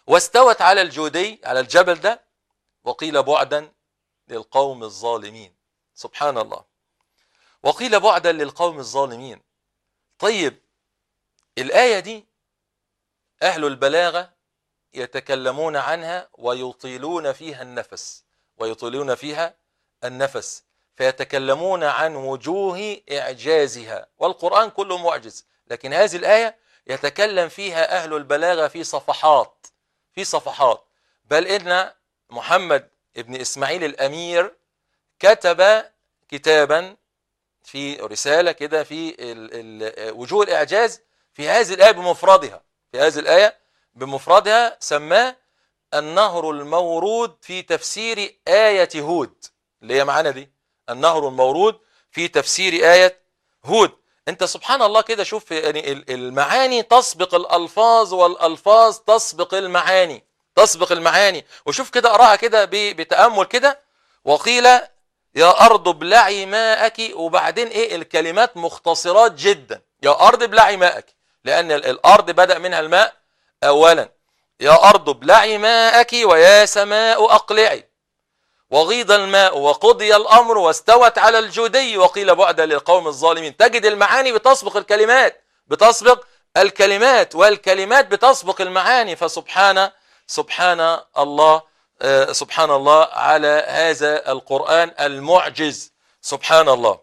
واستوت على الجودي على الجبل ده وقيل بعدا للقوم الظالمين سبحان الله وقيل بعدا للقوم الظالمين طيب الآية دي أهل البلاغة يتكلمون عنها ويطيلون فيها النفس ويطيلون فيها النفس فيتكلمون عن وجوه إعجازها والقرآن كله معجز لكن هذه الآية يتكلم فيها أهل البلاغة في صفحات في صفحات بل إن محمد ابن إسماعيل الأمير كتب كتابا في رسالة كده في ال ال وجوه الإعجاز في هذه الآية بمفردها في هذه الآية بمفردها سماه النهر المورود في تفسير آية هود اللي هي معانا دي النهر المورود في تفسير آية هود انت سبحان الله كده شوف يعني المعاني تسبق الألفاظ والألفاظ تسبق المعاني تسبق المعاني وشوف كده أراها كده بتأمل كده وقيل يا أرض ابلعي ماءك وبعدين إيه الكلمات مختصرات جدا يا أرض ابلعي ماءك لأن الأرض بدأ منها الماء أولا يا أرض ابلعي ماءك ويا سماء أقلعي وغيض الماء وقضي الأمر واستوت على الجودي وقيل بعدا للقوم الظالمين تجد المعاني بتسبق الكلمات بتسبق الكلمات والكلمات بتسبق المعاني فسبحان سبحان الله سبحان الله على هذا القرآن المعجز سبحان الله